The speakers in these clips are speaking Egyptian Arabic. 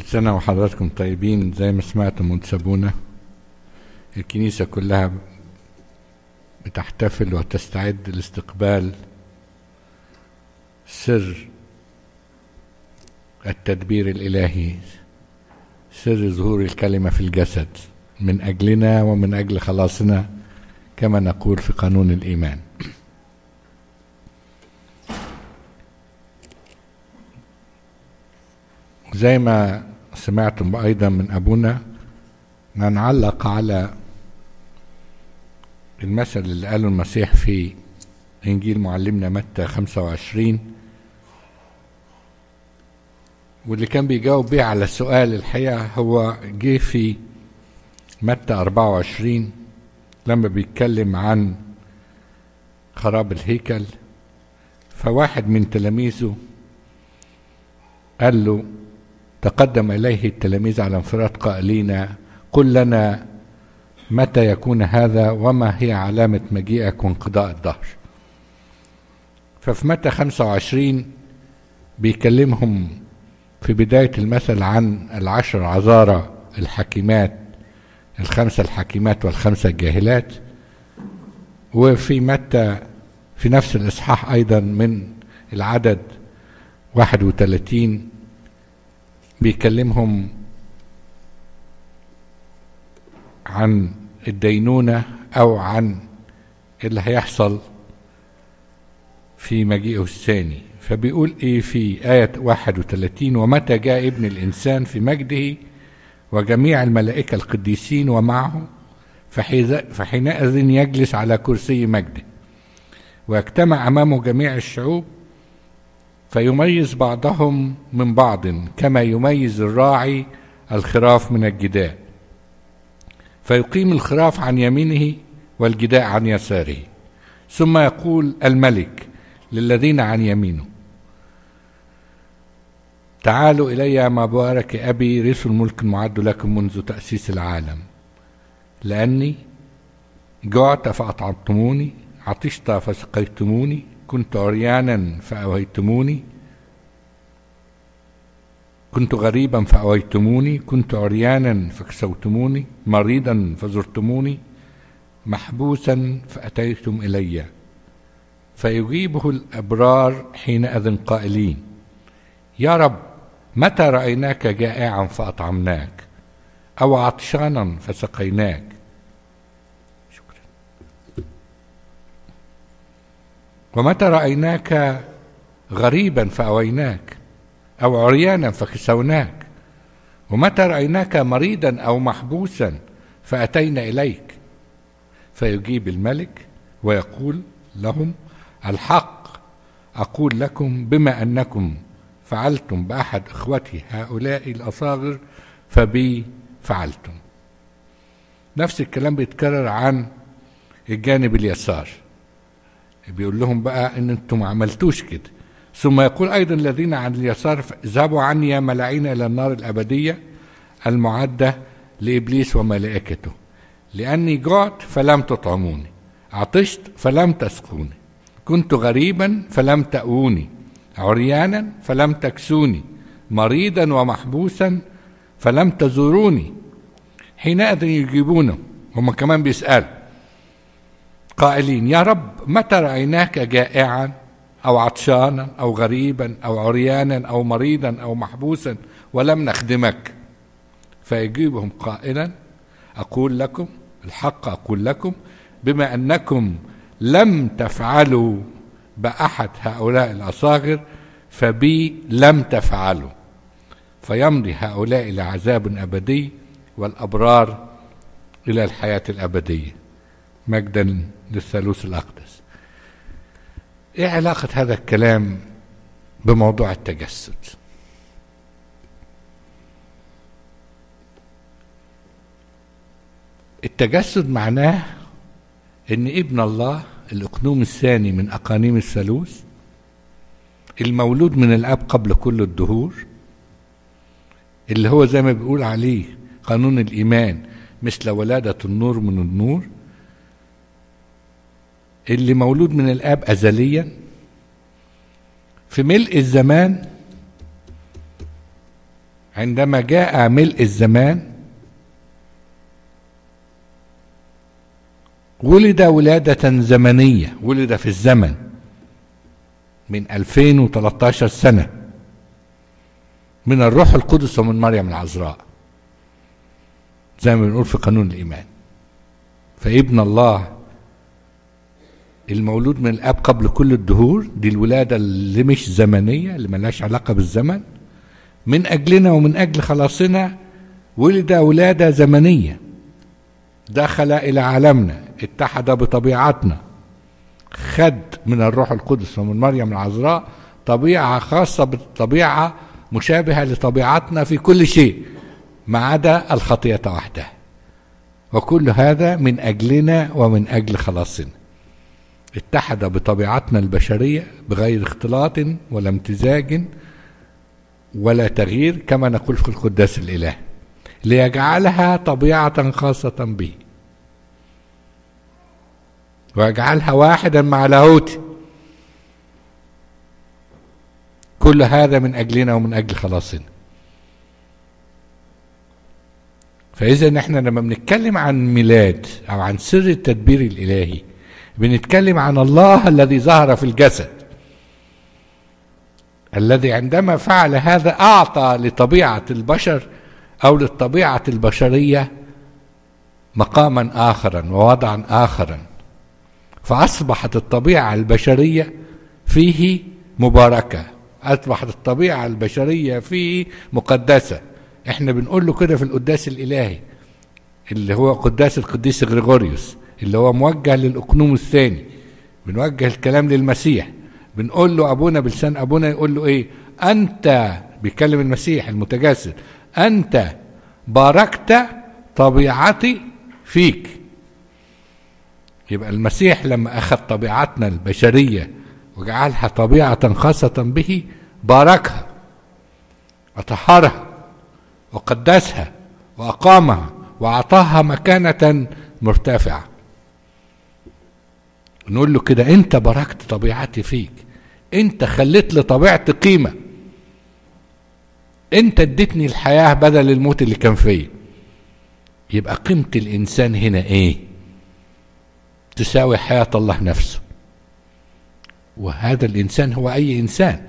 سنة وحضراتكم طيبين زي ما سمعتم وتسابونا الكنيسة كلها بتحتفل وتستعد لاستقبال سر التدبير الإلهي سر ظهور الكلمة في الجسد من أجلنا ومن أجل خلاصنا كما نقول في قانون الإيمان زي ما سمعتم أيضا من أبونا نعلق على المثل اللي قاله المسيح في إنجيل معلمنا متى 25 واللي كان بيجاوب بيه على السؤال الحقيقة هو جه في متى 24 لما بيتكلم عن خراب الهيكل فواحد من تلاميذه قال له تقدم إليه التلاميذ على انفراد قائلين قل لنا متى يكون هذا وما هي علامة مجيئك وانقضاء الدهر ففي متى 25 بيكلمهم في بداية المثل عن العشر عذارى الحكيمات الخمسة الحكيمات والخمسة الجاهلات وفي متى في نفس الإصحاح أيضا من العدد 31 بيكلمهم عن الدينونة أو عن اللي هيحصل في مجيئه الثاني فبيقول إيه في آية 31 ومتى جاء ابن الإنسان في مجده وجميع الملائكة القديسين ومعه فحينئذ يجلس على كرسي مجده ويجتمع أمامه جميع الشعوب فيميز بعضهم من بعض كما يميز الراعي الخراف من الجداء فيقيم الخراف عن يمينه والجداء عن يساره ثم يقول الملك للذين عن يمينه تعالوا إلي يا مبارك أبي رثوا الملك المعد لكم منذ تأسيس العالم لأني جعت فأطعمتموني عطشت فسقيتموني كنت عريانا فأويتموني كنت غريبا فأويتموني كنت عريانا فكسوتموني مريضا فزرتموني محبوسا فأتيتم إلي فيجيبه الأبرار حينئذ قائلين يا رب متى رأيناك جائعا فأطعمناك أو عطشانا فسقيناك شكرا ومتى رأيناك غريبا فأويناك أو عريانا فكسوناك ومتى رأيناك مريضا أو محبوسا فأتينا إليك فيجيب الملك ويقول لهم الحق أقول لكم بما أنكم فعلتم بأحد إخوتي هؤلاء الأصاغر فبي فعلتم نفس الكلام بيتكرر عن الجانب اليسار بيقول لهم بقى ان انتم ما عملتوش كده ثم يقول ايضا الذين عن اليسار اذهبوا عني يا ملاعين الى النار الابديه المعده لابليس وملائكته لاني جعت فلم تطعموني عطشت فلم تسقوني كنت غريبا فلم تأووني عريانا فلم تكسوني مريضا ومحبوسا فلم تزوروني حينئذ يجيبونه هم كمان بيسألوا قائلين يا رب متى رأيناك جائعا أو عطشانا أو غريبا أو عريانا أو مريضا أو محبوسا ولم نخدمك فيجيبهم قائلا أقول لكم الحق أقول لكم بما أنكم لم تفعلوا بأحد هؤلاء الأصاغر فبي لم تفعلوا فيمضي هؤلاء إلى عذاب أبدي والأبرار إلى الحياة الأبدية مجدا للثالوث الأقدس إيه علاقة هذا الكلام بموضوع التجسد التجسد معناه ان ابن الله الاقنوم الثاني من اقانيم الثالوث المولود من الاب قبل كل الدهور اللي هو زي ما بيقول عليه قانون الايمان مثل ولاده النور من النور اللي مولود من الاب ازليا في ملء الزمان عندما جاء ملء الزمان ولد ولادة زمنية ولد في الزمن من 2013 سنة من الروح القدس ومن مريم العذراء زي ما بنقول في قانون الإيمان فابن الله المولود من الاب قبل كل الدهور دي الولاده اللي مش زمنيه اللي ملهاش علاقه بالزمن من اجلنا ومن اجل خلاصنا ولد ولاده زمنيه دخل الى عالمنا اتحد بطبيعتنا خد من الروح القدس ومن مريم العذراء طبيعه خاصه بالطبيعه مشابهه لطبيعتنا في كل شيء ما عدا الخطيه وحدها وكل هذا من اجلنا ومن اجل خلاصنا اتحد بطبيعتنا البشريه بغير اختلاط ولا امتزاج ولا تغيير كما نقول في القداس الاله ليجعلها طبيعه خاصه به ويجعلها واحدا مع لاهوتي كل هذا من اجلنا ومن اجل خلاصنا فاذا احنا لما بنتكلم عن ميلاد او عن سر التدبير الالهي بنتكلم عن الله الذي ظهر في الجسد الذي عندما فعل هذا اعطى لطبيعه البشر او للطبيعه البشريه مقاما اخرا ووضعا اخرا فاصبحت الطبيعه البشريه فيه مباركه اصبحت الطبيعه البشريه فيه مقدسه احنا بنقول له كده في القداس الالهي اللي هو قداس القديس غريغوريوس اللي هو موجه للاقنوم الثاني بنوجه الكلام للمسيح بنقول له ابونا بلسان ابونا يقول له ايه انت بيكلم المسيح المتجسد انت باركت طبيعتي فيك يبقى المسيح لما اخذ طبيعتنا البشريه وجعلها طبيعه خاصه به باركها وطهرها وقدسها واقامها واعطاها مكانه مرتفعه نقول له كده انت باركت طبيعتي فيك انت خليت لطبيعتي قيمه انت اديتني الحياه بدل الموت اللي كان فيا يبقى قيمه الانسان هنا ايه تساوي حياه الله نفسه وهذا الانسان هو اي انسان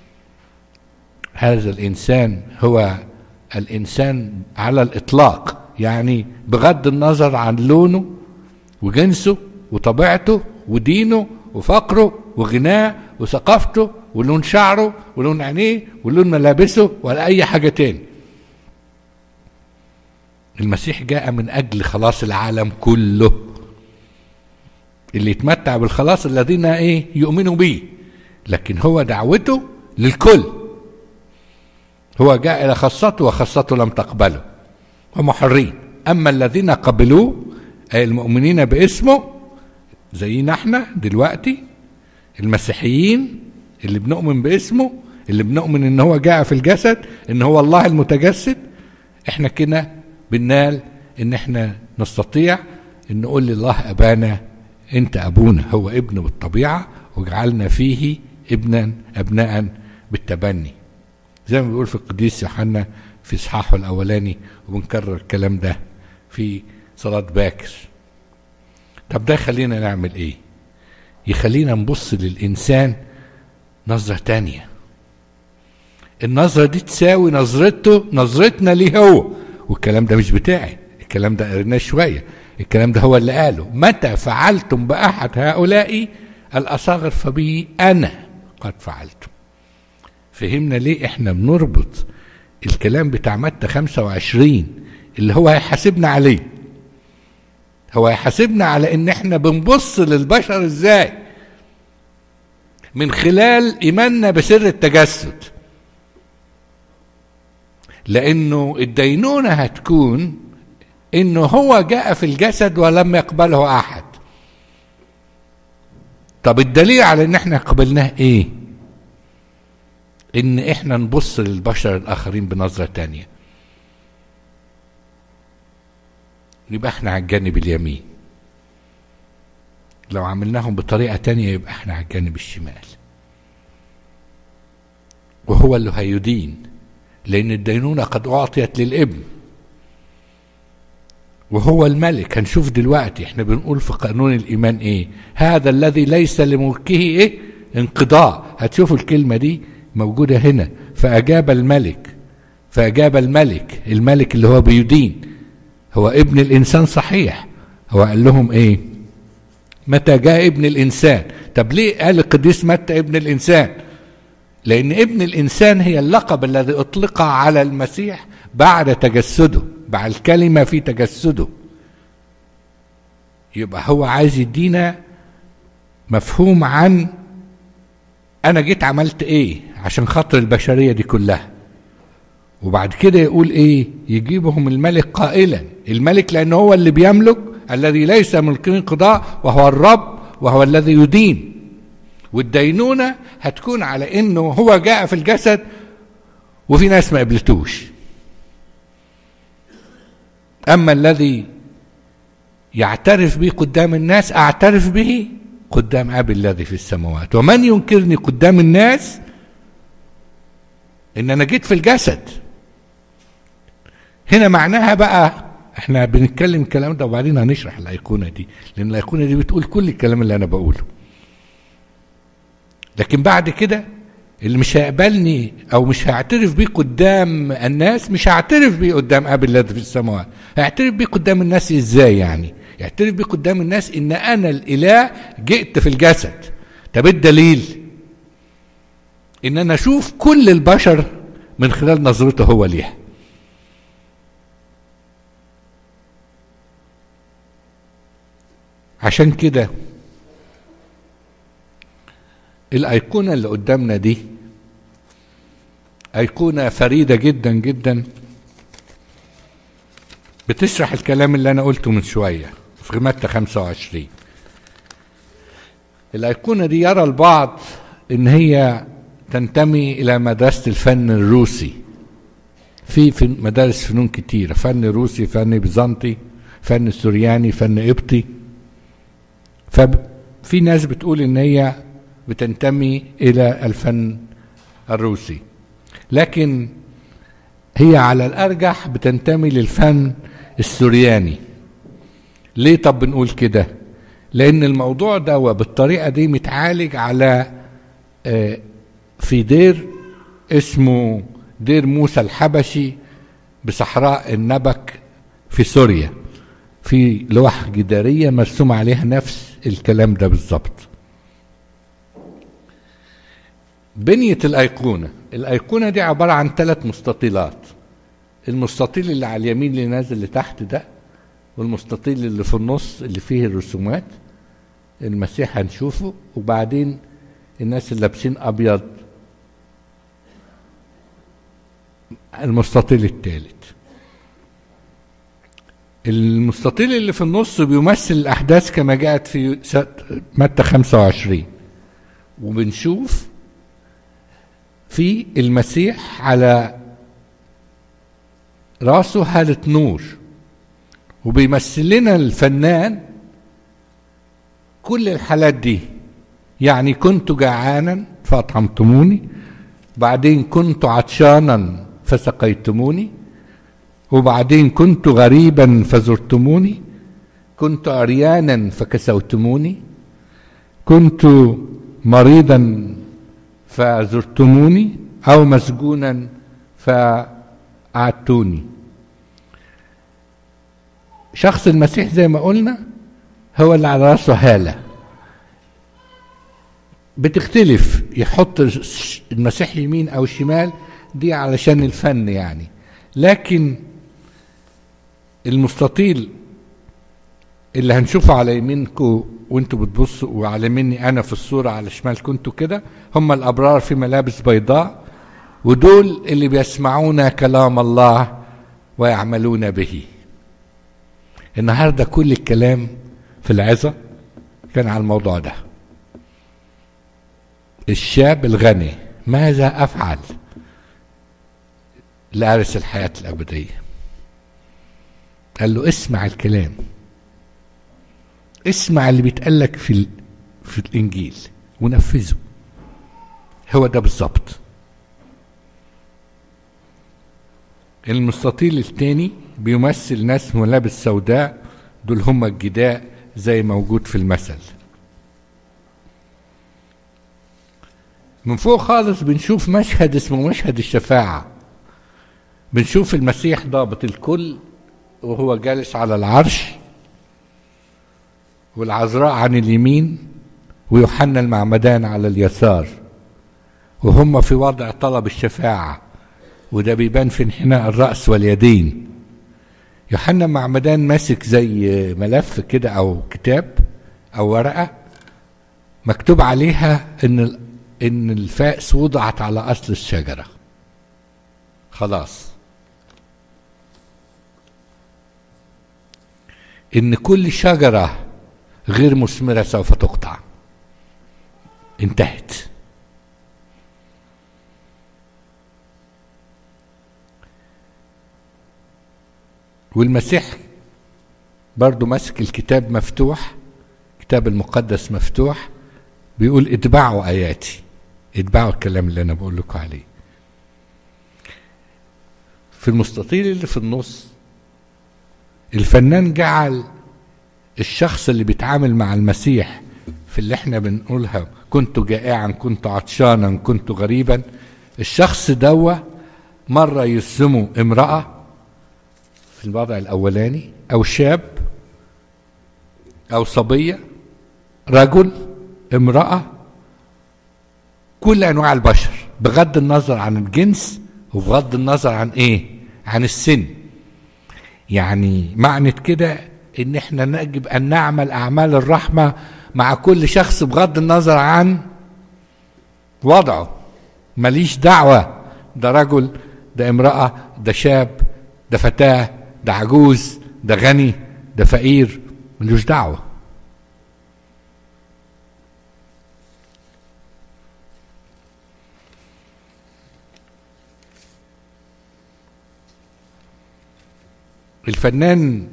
هذا الانسان هو الانسان على الاطلاق يعني بغض النظر عن لونه وجنسه وطبيعته ودينه وفقره وغناه وثقافته ولون شعره ولون عينيه ولون ملابسه ولا اي حاجه تاني المسيح جاء من اجل خلاص العالم كله اللي يتمتع بالخلاص الذين ايه يؤمنوا به لكن هو دعوته للكل هو جاء الى خاصته وخاصته لم تقبله هم حرين اما الذين قبلوه اي المؤمنين باسمه زينا احنا دلوقتي المسيحيين اللي بنؤمن باسمه اللي بنؤمن ان هو جاء في الجسد ان هو الله المتجسد احنا كده بننال ان احنا نستطيع ان نقول لله ابانا انت ابونا هو ابن بالطبيعه وجعلنا فيه ابنا ابناء بالتبني زي ما بيقول في القديس يوحنا في اصحاحه الاولاني وبنكرر الكلام ده في صلاه باكر طب ده يخلينا نعمل ايه يخلينا نبص للانسان نظره تانية النظره دي تساوي نظرته نظرتنا ليه هو والكلام ده مش بتاعي الكلام ده قريناه شويه الكلام ده هو اللي قاله متى فعلتم باحد هؤلاء الاصاغر فبي انا قد فعلتم فهمنا ليه احنا بنربط الكلام بتاع متى 25 اللي هو هيحاسبنا عليه هو هيحاسبنا على ان احنا بنبص للبشر ازاي من خلال ايماننا بسر التجسد لانه الدينونه هتكون انه هو جاء في الجسد ولم يقبله احد طب الدليل على ان احنا قبلناه ايه ان احنا نبص للبشر الاخرين بنظره تانيه يبقى احنا على الجانب اليمين لو عملناهم بطريقة تانية يبقى احنا على الجانب الشمال وهو اللي هيدين لأن الدينونة قد أعطيت للابن وهو الملك هنشوف دلوقتي احنا بنقول في قانون الإيمان إيه هذا الذي ليس لملكه إيه انقضاء هتشوفوا الكلمة دي موجودة هنا فأجاب الملك فأجاب الملك الملك اللي هو بيدين هو ابن الإنسان صحيح هو قال لهم إيه متى جاء ابن الإنسان طب ليه قال القديس متى ابن الإنسان لأن ابن الإنسان هي اللقب الذي أطلق على المسيح بعد تجسده بعد الكلمة في تجسده يبقى هو عايز يدينا مفهوم عن أنا جيت عملت إيه عشان خاطر البشرية دي كلها وبعد كده يقول إيه يجيبهم الملك قائلا الملك لأنه هو اللي بيملك الذي ليس ملكه انقضاء وهو الرب وهو الذي يدين والدينونة هتكون على انه هو جاء في الجسد وفي ناس ما قبلتوش اما الذي يعترف به قدام الناس اعترف به قدام ابي الذي في السماوات ومن ينكرني قدام الناس ان انا جيت في الجسد هنا معناها بقى احنا بنتكلم الكلام ده وبعدين هنشرح الايقونه دي لان الايقونه دي بتقول كل الكلام اللي انا بقوله لكن بعد كده اللي مش هيقبلني او مش هيعترف بيه قدام الناس مش هعترف بيه قدام ابي الذي في السماوات هيعترف بيه قدام الناس ازاي يعني يعترف بيه قدام الناس ان انا الاله جئت في الجسد طب الدليل ان انا اشوف كل البشر من خلال نظرته هو ليها عشان كده الايقونه اللي قدامنا دي ايقونه فريده جدا جدا بتشرح الكلام اللي انا قلته من شويه في متى 25 الايقونه دي يرى البعض ان هي تنتمي الى مدرسه الفن الروسي في في مدارس فنون كتيرة فن روسي فن بيزنطي فن سورياني فن قبطي ففي ناس بتقول ان هي بتنتمي الى الفن الروسي لكن هي على الارجح بتنتمي للفن السورياني ليه طب بنقول كده لان الموضوع ده بالطريقه دي متعالج على في دير اسمه دير موسى الحبشي بصحراء النبك في سوريا في لوح جداريه مرسوم عليها نفس الكلام ده بالظبط بنية الأيقونة الأيقونة دي عبارة عن ثلاث مستطيلات المستطيل اللي على اليمين اللي نازل لتحت ده والمستطيل اللي في النص اللي فيه الرسومات المسيح هنشوفه وبعدين الناس اللي لابسين أبيض المستطيل الثالث المستطيل اللي في النص بيمثل الأحداث كما جاءت في متى 25 وبنشوف في المسيح على راسه هالة نور وبيمثل لنا الفنان كل الحالات دي يعني كنت جعانا فأطعمتموني بعدين كنت عطشانا فسقيتموني وبعدين كنت غريبا فزرتموني كنت عريانا فكسوتموني كنت مريضا فزرتموني او مسجونا فقعدتوني شخص المسيح زي ما قلنا هو اللي على راسه هاله بتختلف يحط المسيح يمين او شمال دي علشان الفن يعني لكن المستطيل اللي هنشوفه على يمينكم وانتوا بتبصوا وعلى مني انا في الصوره على شمالكم انتوا كده هم الابرار في ملابس بيضاء ودول اللي بيسمعون كلام الله ويعملون به النهارده كل الكلام في العظه كان على الموضوع ده الشاب الغني ماذا افعل لارث الحياه الابديه قال له اسمع الكلام اسمع اللي بيتقال لك في في الانجيل ونفذه هو ده بالظبط المستطيل الثاني بيمثل ناس ملابس سوداء دول هم الجداء زي موجود في المثل من فوق خالص بنشوف مشهد اسمه مشهد الشفاعة بنشوف المسيح ضابط الكل وهو جالس على العرش والعذراء عن اليمين ويوحنا المعمدان على اليسار وهم في وضع طلب الشفاعة وده بيبان في انحناء الرأس واليدين يوحنا المعمدان ماسك زي ملف كده أو كتاب أو ورقة مكتوب عليها إن إن الفأس وضعت على أصل الشجرة خلاص إن كل شجرة غير مثمرة سوف تقطع انتهت والمسيح برضو ماسك الكتاب مفتوح الكتاب المقدس مفتوح بيقول اتبعوا اياتي اتبعوا الكلام اللي انا بقول لكم عليه في المستطيل اللي في النص الفنان جعل الشخص اللي بيتعامل مع المسيح في اللي احنا بنقولها كنت جائعا كنت عطشانا كنت غريبا الشخص دوا مرة يرسمه امرأة في الوضع الأولاني أو شاب أو صبية رجل امرأة كل أنواع البشر بغض النظر عن الجنس وبغض النظر عن إيه عن السن يعني معنى كده ان احنا يجب ان نعمل اعمال الرحمه مع كل شخص بغض النظر عن وضعه ماليش دعوه ده رجل ده امراه ده شاب ده فتاه ده عجوز ده غني ده فقير ملوش دعوه الفنان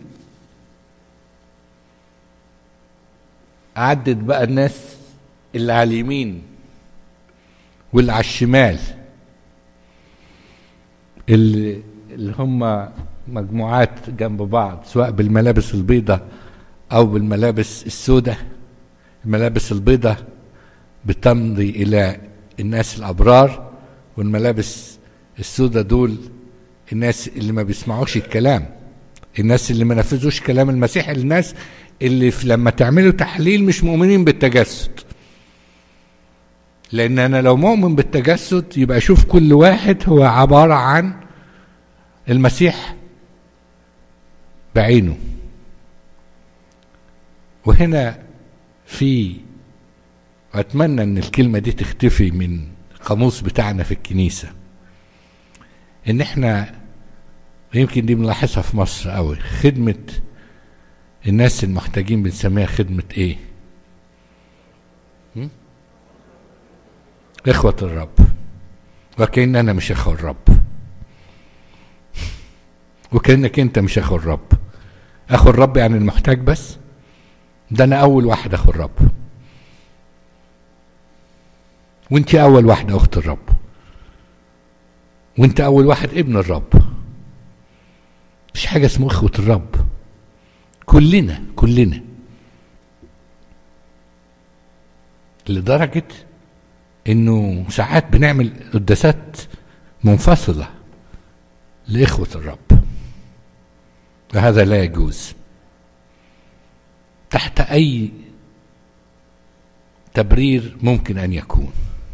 عدت بقى الناس اللي على اليمين واللي على الشمال اللي, اللي هم مجموعات جنب بعض سواء بالملابس البيضة أو بالملابس السوداء الملابس البيضة بتمضي إلى الناس الأبرار والملابس السوداء دول الناس اللي ما بيسمعوش الكلام الناس اللي ما نفذوش كلام المسيح الناس اللي في لما تعملوا تحليل مش مؤمنين بالتجسد لان انا لو مؤمن بالتجسد يبقى اشوف كل واحد هو عباره عن المسيح بعينه وهنا في واتمنى ان الكلمه دي تختفي من القاموس بتاعنا في الكنيسه ان احنا يمكن دي بنلاحظها في مصر قوي خدمه الناس المحتاجين بنسميها خدمة ايه م? اخوة الرب وكأن انا مش اخو الرب وكأنك انت مش اخو الرب اخو الرب يعني المحتاج بس ده انا اول واحد اخو الرب وانت اول واحدة اخت الرب وانت اول واحد ابن الرب مش حاجة اسمه اخوة الرب كلنا كلنا لدرجة انه ساعات بنعمل قداسات منفصلة لإخوة الرب وهذا لا يجوز تحت أي تبرير ممكن أن يكون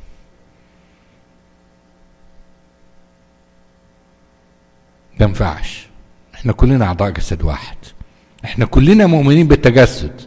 ما ينفعش احنا كلنا أعضاء جسد واحد احنا كلنا مؤمنين بالتجسد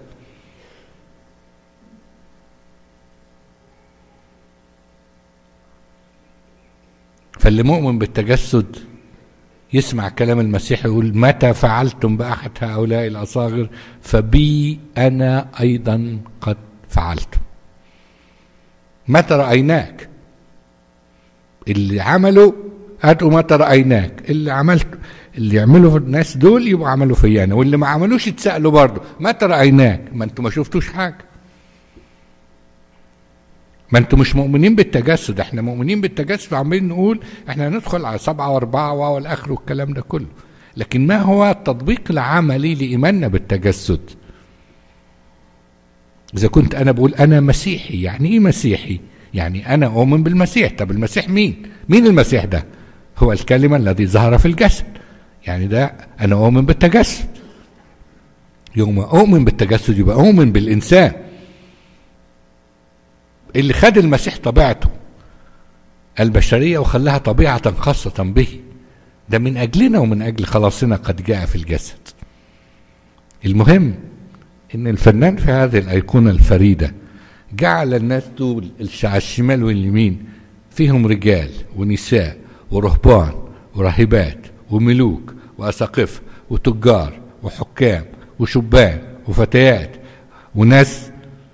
فاللي مؤمن بالتجسد يسمع كلام المسيح يقول متى فعلتم بأحد هؤلاء الأصاغر فبي أنا أيضا قد فعلت متى رأيناك اللي عملوا هاتوا متى رأيناك اللي عملت اللي يعملوا في الناس دول يبقوا عملوا فيا انا واللي ما عملوش يتسالوا برضه متى رايناك ما انتوا ما شفتوش حاجه ما انتوا مش مؤمنين بالتجسد احنا مؤمنين بالتجسد وعمالين نقول احنا هندخل على سبعة واربعة والاخر والكلام ده كله لكن ما هو التطبيق العملي لإيماننا بالتجسد إذا كنت أنا بقول أنا مسيحي يعني إيه مسيحي يعني أنا أؤمن بالمسيح طب المسيح مين مين المسيح ده هو الكلمة الذي ظهر في الجسد يعني ده أنا أؤمن بالتجسد يوم أؤمن بالتجسد يبقى أؤمن بالإنسان اللي خد المسيح طبيعته البشرية وخلاها طبيعة خاصة به ده من أجلنا ومن أجل خلاصنا قد جاء في الجسد المهم إن الفنان في هذه الأيقونة الفريدة جعل الناس دول على الشمال واليمين فيهم رجال ونساء ورهبان وراهبات وملوك وأساقفة وتجار وحكام وشبان وفتيات وناس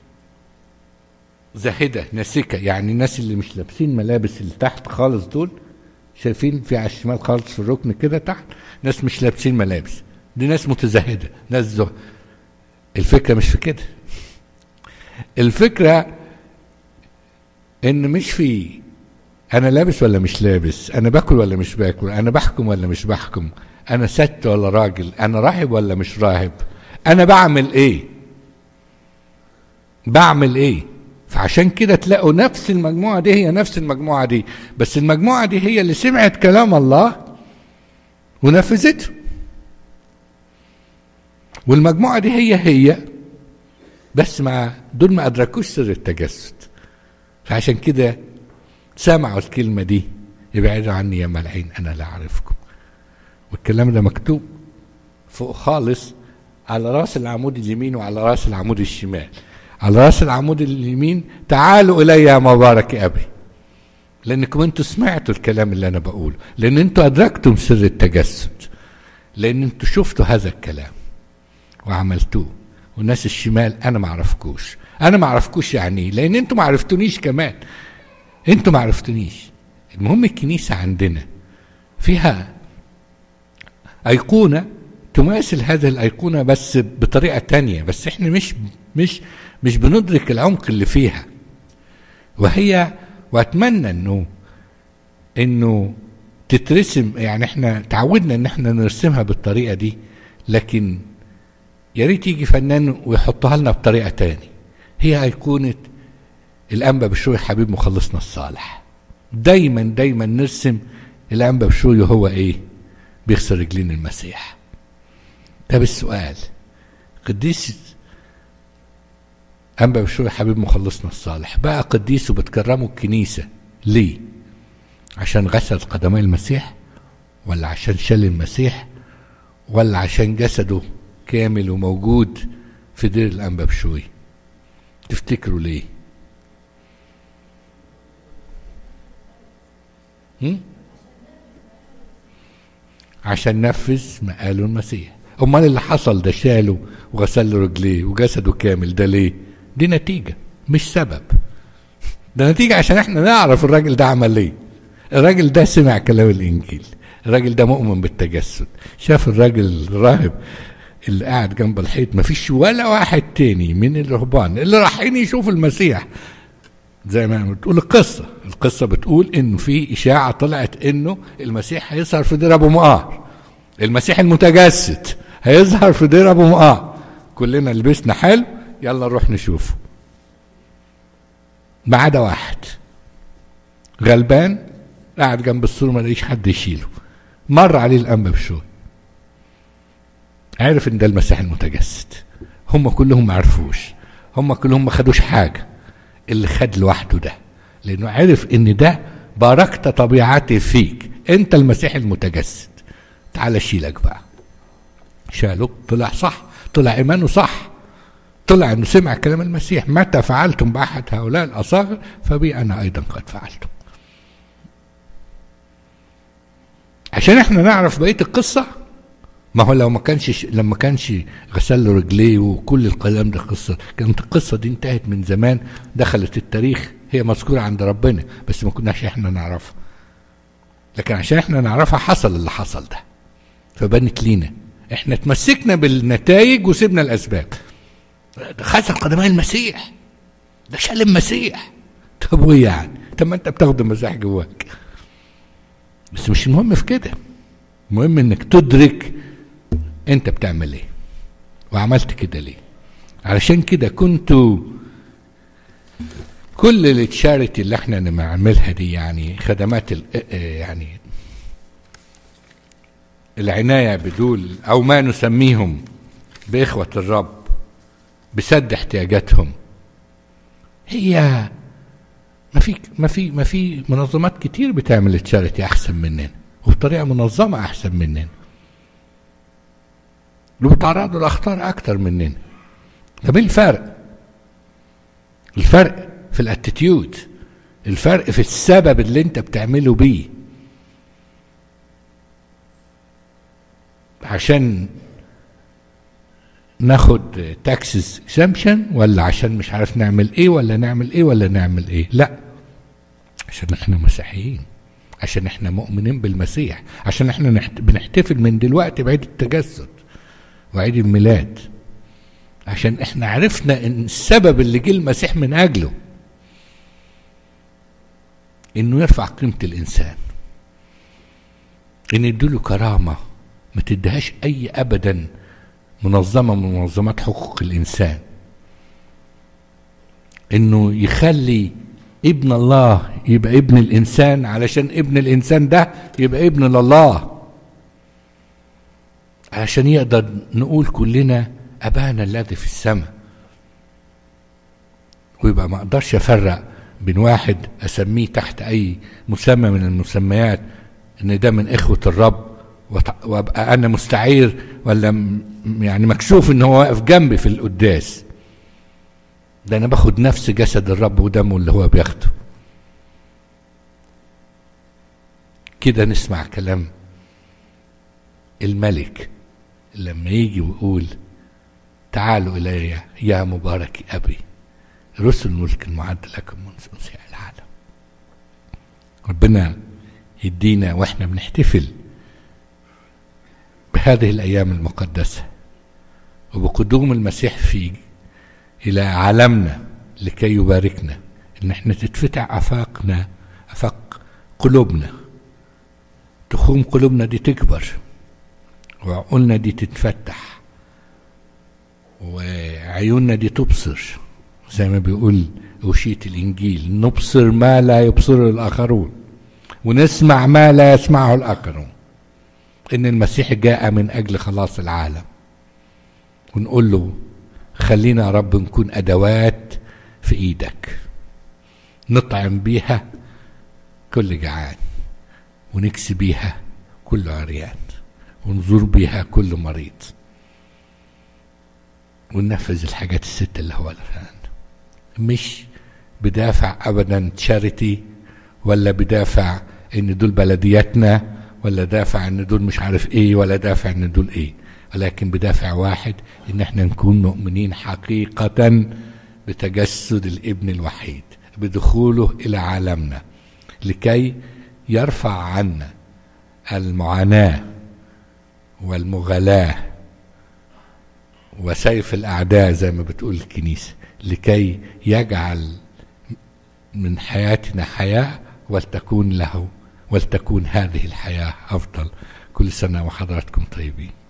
زاهده ناسكه يعني الناس اللي مش لابسين ملابس اللي تحت خالص دول شايفين في على الشمال خالص في الركن كده تحت ناس مش لابسين ملابس دي ناس متزهده ناس زه الفكره مش في كده الفكره ان مش في انا لابس ولا مش لابس انا باكل ولا مش باكل انا بحكم ولا مش بحكم انا ست ولا راجل انا راهب ولا مش راهب انا بعمل ايه بعمل ايه فعشان كده تلاقوا نفس المجموعة دي هي نفس المجموعة دي بس المجموعة دي هي اللي سمعت كلام الله ونفذته والمجموعة دي هي هي بس مع دول ما أدركوش سر التجسد فعشان كده سمعوا الكلمة دي ابعدوا عني يا ملعين أنا لا أعرفكم والكلام ده مكتوب فوق خالص على راس العمود اليمين وعلى راس العمود الشمال على راس العمود اليمين تعالوا الي يا مبارك ابي لانكم انتوا سمعتوا الكلام اللي انا بقوله لان انتوا ادركتم سر التجسد لان انتوا شفتوا هذا الكلام وعملتوه والناس الشمال انا ما اعرفكوش انا ما اعرفكوش يعني ايه لان انتوا ما عرفتونيش كمان انتوا ما عرفتونيش المهم الكنيسه عندنا فيها ايقونه تماثل هذه الايقونه بس بطريقه تانية بس احنا مش مش مش بندرك العمق اللي فيها وهي واتمنى انه انه تترسم يعني احنا تعودنا ان احنا نرسمها بالطريقه دي لكن يا ريت يجي فنان ويحطها لنا بطريقه تاني هي ايقونه الانبا بشوي حبيب مخلصنا الصالح دايما دايما نرسم الانبا بشوي هو ايه بيغسل رجلين المسيح طب السؤال قديس أنبا بشوي حبيب مخلصنا الصالح بقى قديس وبتكرمه الكنيسة ليه عشان غسل قدمي المسيح ولا عشان شال المسيح ولا عشان جسده كامل وموجود في دير الأنبا بشوي تفتكروا ليه هم؟ عشان نفذ ما قاله المسيح امال اللي حصل ده شاله وغسل له رجليه وجسده كامل ده ليه دي نتيجه مش سبب ده نتيجه عشان احنا نعرف الراجل ده عمل ايه الراجل ده سمع كلام الانجيل الراجل ده مؤمن بالتجسد شاف الراجل الراهب اللي قاعد جنب الحيط مفيش ولا واحد تاني من الرهبان اللي رايحين يشوفوا المسيح زي ما بتقول القصة القصة بتقول انه في اشاعة طلعت انه المسيح هيظهر في دير ابو مقار المسيح المتجسد هيظهر في دير ابو مقار كلنا لبسنا حلو يلا نروح نشوفه ما عدا واحد غلبان قاعد جنب السور ما لقيش حد يشيله مر عليه الانبا بشوي عرف ان ده المسيح المتجسد هم كلهم ما عرفوش هم كلهم ما خدوش حاجه اللي خد لوحده ده لانه عرف ان ده باركت طبيعتي فيك انت المسيح المتجسد تعال اشيلك بقى شاله طلع صح طلع ايمانه صح طلع انه سمع كلام المسيح متى فعلتم باحد هؤلاء الاصاغر فبي انا ايضا قد فعلتم عشان احنا نعرف بقيه القصه ما هو لو ما كانش لما كانش غسل له رجليه وكل الكلام ده قصه كانت القصه دي انتهت من زمان دخلت التاريخ هي مذكوره عند ربنا بس ما كناش احنا نعرفها لكن عشان احنا نعرفها حصل اللي حصل ده فبنت لينا احنا تمسكنا بالنتائج وسيبنا الاسباب ده غسل قدمي المسيح ده شال المسيح طب وايه يعني طب ما انت بتاخد المسيح جواك بس مش المهم في كده المهم انك تدرك انت بتعمل ايه وعملت كده ليه علشان كده كنتوا كل التشاريتي اللي احنا بنعملها دي يعني خدمات ال- يعني العناية بدول أو ما نسميهم بإخوة الرب بسد احتياجاتهم هي ما في ما في ما في منظمات كتير بتعمل تشاريتي أحسن مننا وبطريقة منظمة أحسن مننا وبتعرضوا لأخطار أكتر مننا طب إيه الفرق؟ الفرق في الاتيتيود الفرق في السبب اللي انت بتعمله بيه عشان ناخد تاكسس اكسمشن ولا عشان مش عارف نعمل ايه ولا نعمل ايه ولا نعمل ايه لا عشان احنا مسيحيين عشان احنا مؤمنين بالمسيح عشان احنا نحت... بنحتفل من دلوقتي بعيد التجسد وعيد الميلاد عشان احنا عرفنا ان السبب اللي جه المسيح من اجله انه يرفع قيمة الانسان ان يديله كرامة ما تديهاش اي ابدا منظمة من منظمات حقوق الانسان انه يخلي ابن الله يبقى ابن الانسان علشان ابن الانسان ده يبقى ابن لله علشان يقدر نقول كلنا ابانا الذي في السماء ويبقى ما اقدرش افرق بين واحد اسميه تحت اي مسمى من المسميات ان ده من اخوه الرب وت- وابقى انا مستعير ولا م- يعني مكسوف ان هو واقف جنبي في القداس ده انا باخد نفس جسد الرب ودمه اللي هو بياخده كده نسمع كلام الملك لما يجي ويقول تعالوا الي يا مبارك ابي رسل الملك المعد لكم منذ انشاء العالم ربنا يدينا واحنا بنحتفل بهذه الايام المقدسه وبقدوم المسيح في الى عالمنا لكي يباركنا ان احنا تتفتح افاقنا افاق قلوبنا تخوم قلوبنا دي تكبر وعقولنا دي تتفتح وعيوننا دي تبصر زي ما بيقول أوشية الإنجيل نبصر ما لا يبصره الآخرون ونسمع ما لا يسمعه الآخرون إن المسيح جاء من أجل خلاص العالم ونقول له خلينا يا رب نكون أدوات في إيدك نطعم بيها كل جعان ونكسي بيها كل عريان ونزور بيها كل مريض وننفذ الحاجات الست اللي هو قالها مش بدافع ابدا تشاريتي ولا بدافع ان دول بلدياتنا ولا دافع ان دول مش عارف ايه ولا دافع ان دول ايه ولكن بدافع واحد ان احنا نكون مؤمنين حقيقة بتجسد الابن الوحيد بدخوله الى عالمنا لكي يرفع عنا المعاناة والمغالاة وسيف الأعداء زي ما بتقول الكنيسة لكي يجعل من حياتنا حياة ولتكون له ولتكون هذه الحياة أفضل كل سنة وحضراتكم طيبين